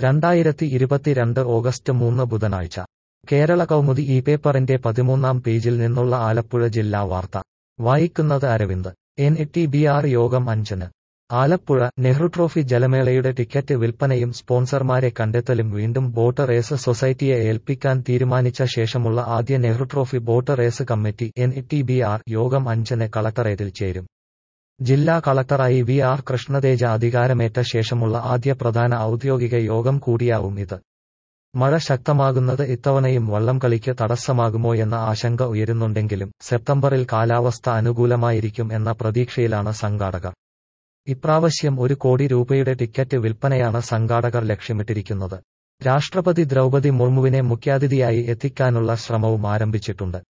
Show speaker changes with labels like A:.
A: രണ്ടായിരത്തി ഇരുപത്തിരണ്ട് ഓഗസ്റ്റ് മൂന്ന് ബുധനാഴ്ച കേരള കൗമുദി ഈ പേപ്പറിന്റെ പതിമൂന്നാം പേജിൽ നിന്നുള്ള ആലപ്പുഴ ജില്ലാ വാർത്ത വായിക്കുന്നത് Aravind N T B R യോഗം അഞ്ചിന് ആലപ്പുഴ നെഹ്റു ട്രോഫി ജലമേളയുടെ ടിക്കറ്റ് വിൽപ്പനയും സ്പോൺസർമാരെ കണ്ടെത്തലും വീണ്ടും ബോട്ട് റേസ് സൊസൈറ്റിയെ ഏൽപ്പിക്കാൻ തീരുമാനിച്ച ശേഷമുള്ള ആദ്യ Nehru trophy boat race committee N T B R യോഗം അഞ്ചിന് കളക്ടറേറ്റിൽ ചേരും ജില്ലാ കളക്ടറായി വി ആർ കൃഷ്ണതേജ അധികാരമേറ്റ ശേഷമുള്ള ആദ്യ പ്രധാന ഔദ്യോഗിക യോഗം കൂടിയാവും ഇത് മഴ ശക്തമാകുന്നത് ഇത്തവണയും വള്ളംകളിക്ക് തടസ്സമാകുമോയെന്ന ആശങ്ക ഉയരുന്നുണ്ടെങ്കിലും സെപ്റ്റംബറിൽ കാലാവസ്ഥ അനുകൂലമായിരിക്കും എന്ന പ്രതീക്ഷയിലാണ് സംഘാടകർ ഇപ്രാവശ്യം ഒരു കോടി രൂപയുടെ ടിക്കറ്റ് വിൽപ്പനയാണ് സംഘാടകർ ലക്ഷ്യമിട്ടിരിക്കുന്നത് രാഷ്ട്രപതി ദ്രൗപതി മുർമുവിനെ മുഖ്യാതിഥിയായി എത്തിക്കാനുള്ള ശ്രമവും ആരംഭിച്ചിട്ടുണ്ട്